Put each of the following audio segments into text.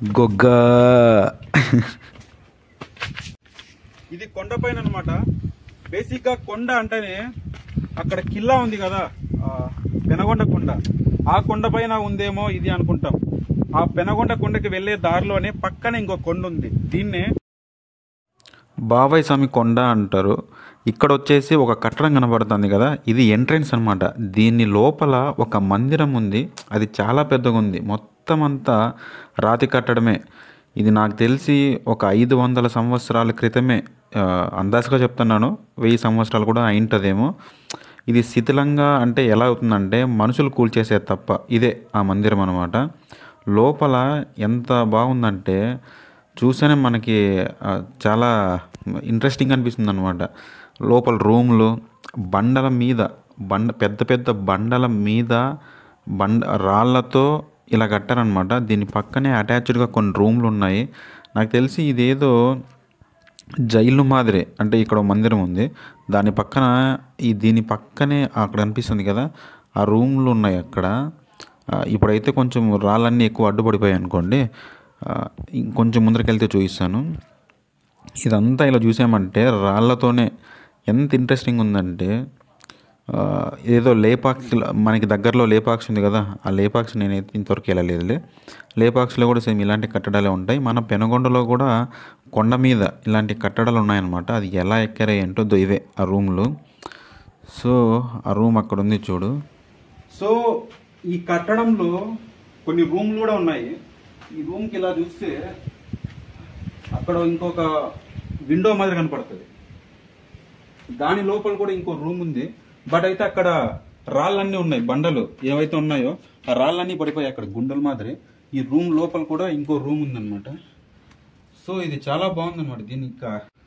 గొగ్గ ఇది కొండ పైన అనమాట బేసిక్ గా కొండ అంటేనే అక్కడ కిల్లా ఉంది కదా ఆ, పెనగొండ కొండ ఆ కొండ పైన ఉందేమో ఇది అనుకుంటాం ఆ పెనగొండ కొండకి వెళ్లే దారిలోనే పక్కన ఇంకో కొండ ఉంది దీన్నే బాబాయ్ స్వామి కొండ అంటారు ఇక్కడ వచ్చేసి ఒక కట్టడం కనబడుతుంది కదా ఇది ఎంట్రన్స్ అన్నమాట దీని లోపల ఒక మందిరం ఉంది అది చాలా పెద్దగా ఉంది మొత్తం అంతా రాతి కట్టడమే ఇది నాకు తెలిసి ఒక ఐదు వందల సంవత్సరాల క్రితమే ఆ, అందాజుగా చెప్తున్నాను వెయ్యి సంవత్సరాలు కూడా అయింటదేమో ఇది శిథిలంగా అంటే ఎలా అవుతుందంటే మనుషులు కూల్చేసేది తప్ప ఇదే ఆ మందిరం అనమాట లోపల ఎంత బాగుందంటే చూస్తేనే మనకి ఆ, చాలా ఇంట్రెస్టింగ్ అనిపిస్తుంది అనమాట లోపల రూమ్లు బండల మీద బండ పెద్ద పెద్ద బండల మీద బండ రాళ్ళతో ఇలా కట్టారనమాట దీని పక్కనే అటాచ్డ్గా కొన్ని రూమ్లు ఉన్నాయి నాకు తెలిసి ఇదేదో జైలు మాదిరి అంటే ఇక్కడ ఒక మందిరం ఉంది దాని పక్కన ఈ దీని పక్కనే అక్కడ అనిపిస్తుంది కదా ఆ రూమ్లు ఉన్నాయి అక్కడ ఆ, ఇప్పుడైతే కొంచెం రాళ్ళన్నీ ఎక్కువ అడ్డుపడిపోయాయి అనుకోండి ఆ, ఇంకొంచెం ముందరికి వెళ్తే చూపిస్తాను ఇదంతా ఇలా చూసామంటే రాళ్ళతోనే ఎంత ఇంట్రెస్టింగ్ ఉందంటే ఆ, ఏదో లేపాక్షి మనకి దగ్గరలో లేపాక్షి ఉంది కదా ఆ లేపాక్షి నేనైతే ఇంతవరకు వెళ్ళలేదులే లేపాక్షిలో కూడా సేమ్ ఇలాంటి కట్టడాలే ఉంటాయి మన పెనగొండలో కూడా కొండ మీద ఇలాంటి కట్టడాలు ఉన్నాయన్నమాట అది ఎలా ఎక్కారో ఏంటో దో ఇవే ఆ రూమ్లు సో ఆ రూమ్ అక్కడ ఉంది చూడు సో ఈ కట్టడంలో కొన్ని రూమ్లు కూడా ఉన్నాయి ఈ రూమ్కి ఇలా చూస్తే అక్కడ ఇంకొక విండో మాదిరి కనపడుతుంది దాని లోపల కూడా ఇంకో రూమ్ ఉంది బట్ అయితే అక్కడ రాళ్ళన్నీ ఉన్నాయి బండలు ఏవైతే ఉన్నాయో ఆ రాళ్ళన్నీ పడిపోయాయి అక్కడ గుండెల మాదిరి ఈ రూమ్ లోపల కూడా ఇంకో రూమ్ ఉందన్నమాట సో ఇది చాలా బాగుందన్నమాట దీని ఇంకా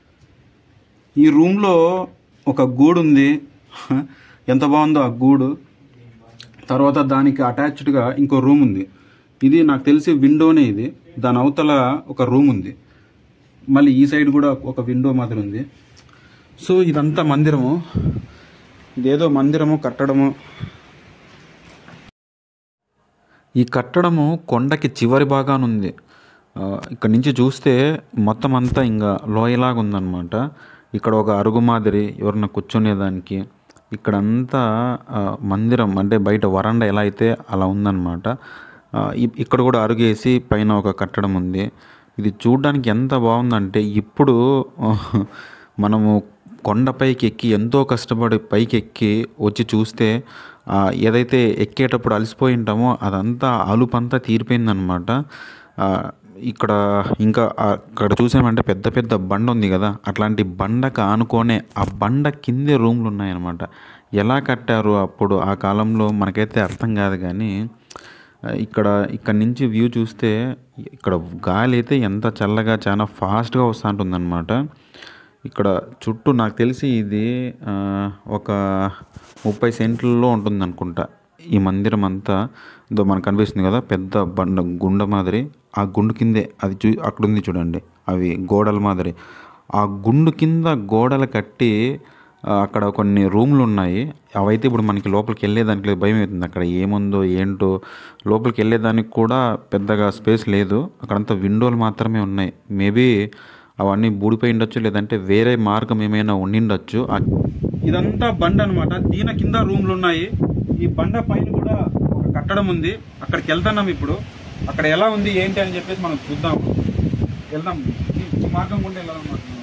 ఈ రూమ్లో ఒక గూడు ఉంది ఎంత బాగుందో ఆ గూడు తర్వాత దానికి అటాచ్డ్గా ఇంకో రూమ్ ఉంది ఇది నాకు తెలిసి విండోనే ఇది దాని అవతల ఒక రూమ్ ఉంది మళ్ళీ ఈ సైడ్ కూడా ఒక విండో మాదిరి ఉంది సో ఇదంతా మందిరము ఇదేదో మందిరము కట్టడము ఈ కట్టడము కొండకి చివరి భాగాన ఉంది ఆ, ఇక్కడ నుంచి చూస్తే మొత్తం అంతా ఇంకా లోయలాగా ఉందన్నమాట ఇక్కడ ఒక అరుగు మాదిరి ఎవరన్నా కూర్చునేదానికి ఇక్కడంతా ఆ, మందిరం అంటే బయట వరండా ఎలా అయితే అలా ఉందన్నమాట ఆ, ఇ- ఇక్కడ కూడా అరుగేసి పైన ఒక కట్టడం ఉంది ఇది చూడడానికి ఎంత బాగుందంటే ఇప్పుడు మనము కొండపైకి ఎక్కి ఎంతో కష్టపడి పైకి ఎక్కి వచ్చి చూస్తే ఆ, ఏదైతే ఎక్కేటప్పుడు అలసిపోయి ఉంటామో అదంతా అలుపంతా తీరిపోయిందనమాట ఆ, ఇక్కడ ఇంకా ఆ, అక్కడ చూసామంటే పెద్ద పెద్ద బండ ఉంది కదా అట్లాంటి బండకు ఆనుకోనే ఆ బండ కిందే రూమ్లు ఉన్నాయన్నమాట ఎలా కట్టారు అప్పుడు ఆ కాలంలో మనకైతే అర్థం కాదు కానీ ఆ, ఇక్కడ ఇక్కడ నుంచి వ్యూ చూస్తే ఇక్కడ గాలి అయితే ఎంత చల్లగా చాలా ఫాస్ట్గా వస్తూ ఉంటుందన్నమాట ఇక్కడ చుట్టూ నాకు తెలిసి ఇది ఆ, ఒక ముప్పై సెంట్లలో ఉంటుంది అనుకుంటా ఈ మందిరం అంతా దో మనకు కనిపిస్తుంది కదా పెద్ద బండ గుండ మాదిరి ఆ గుండు కిందే అది చూ అక్కడ ఉంది చూడండి అవి గోడల మాదిరి ఆ గుండు కింద గోడలు కట్టి ఆ, అక్కడ కొన్ని రూమ్లు ఉన్నాయి అవైతే ఇప్పుడు మనకి లోపలికి వెళ్ళేదానికి లేదు భయం అవుతుంది అక్కడ ఏముందో ఏంటో లోపలికి వెళ్ళేదానికి కూడా పెద్దగా స్పేస్ లేదు అక్కడంతా విండోలు మాత్రమే ఉన్నాయి మేబీ అవన్నీ బూడిపోయి ఉండొచ్చు లేదంటే వేరే మార్గం ఏమైనా ఉండిండొచ్చు ఆ ఇదంతా బండ అన్నమాట దీని కింద రూమ్లు ఉన్నాయి ఈ బండ పైన కూడా ఒక కట్టడం ఉంది అక్కడికి వెళ్తున్నాం ఇప్పుడు అక్కడ ఎలా ఉంది ఏంటి అని చెప్పేసి మనం చూద్దాం వెళ్దాం ఈ- ఈ మార్గం గుండా వెళ్ళాలన్నమాట మనం.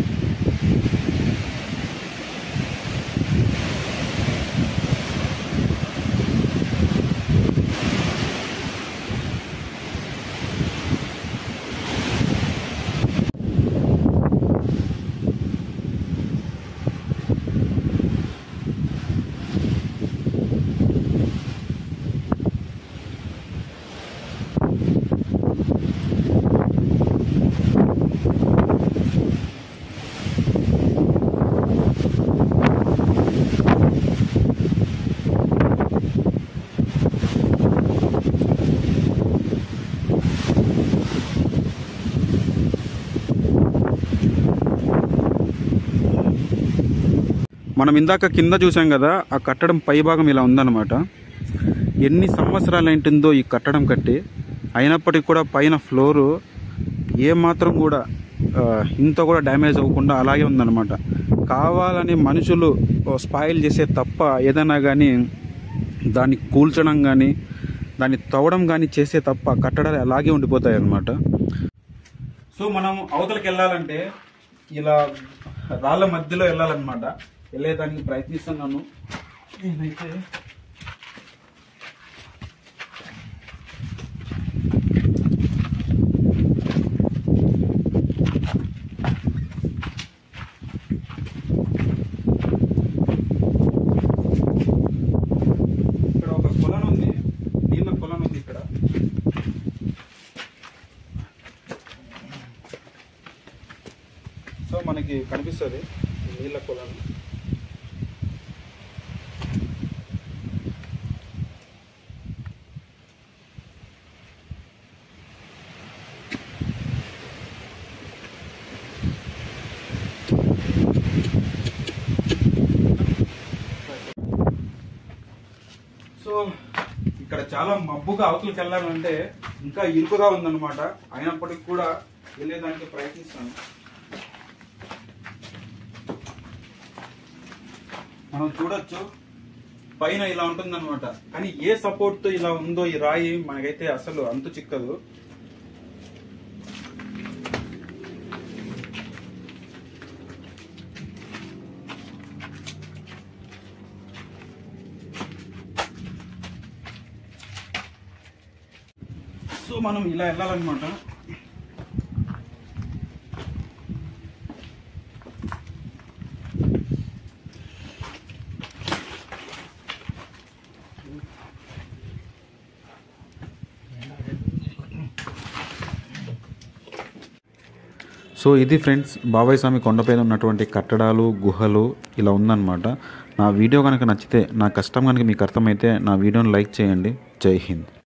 మనం ఇందాక కింద చూసాం కదా ఆ కట్టడం పై భాగం ఇలా ఉందన్నమాట ఎన్ని సంవత్సరాలు ఏంటిందో ఈ కట్టడం కట్టి అయినప్పటికీ కూడా పైన ఫ్లోరు ఏమాత్రం కూడా ఆ, ఇంత కూడా డ్యామేజ్ అవ్వకుండా అలాగే ఉందన్నమాట కావాలని మనుషులు స్పాయిల్ చేసే తప్ప ఏదైనా కానీ దాన్ని కూల్చడం కానీ దాన్ని తవ్వడం కానీ చేసే తప్ప కట్టడాలు అలాగే ఉండిపోతాయి అన్నమాట సో మనం అవతలకి వెళ్ళాలంటే ఇలా రాళ్ళ మధ్యలో వెళ్ళాలన్నమాట వెళ్ళేదానికి ప్రయత్నిస్తున్నాను నేనైతే ఇక్కడ ఒక కొలను ఉంది నీళ్ళ కొలను ఉంది ఇక్కడ సో మనకి కనిపిస్తుంది ఈ నీళ్ళ కొలను సో ఇక్కడ చాలా మబ్బుగా అవతలకి వెళ్ళాలంటే ఇంకా ఇరుకుగా ఉందన్నమాట అయినప్పటికీ కూడా వెళ్ళేదానికి ప్రయత్నిస్తాను మనం చూడొచ్చు పైన ఇలా ఉంటుందన్నమాట కానీ ఏ సపోర్ట్ తో ఇలా ఉందో ఈ రాయి మనకైతే అసలు అంతు చిక్కదు సో మనం ఇలా వెళ్ళాలన్నమాట సో ఇది ఫ్రెండ్స్ బాబాయ్ స్వామి కొండపైన ఉన్నటువంటి కట్టడాలు గుహలు ఇలా ఉందన్నమాట నా వీడియో కనుక నచ్చితే నా కష్టం కనుక మీకు అర్థమైతే నా వీడియోని లైక్ చేయండి జై హింద్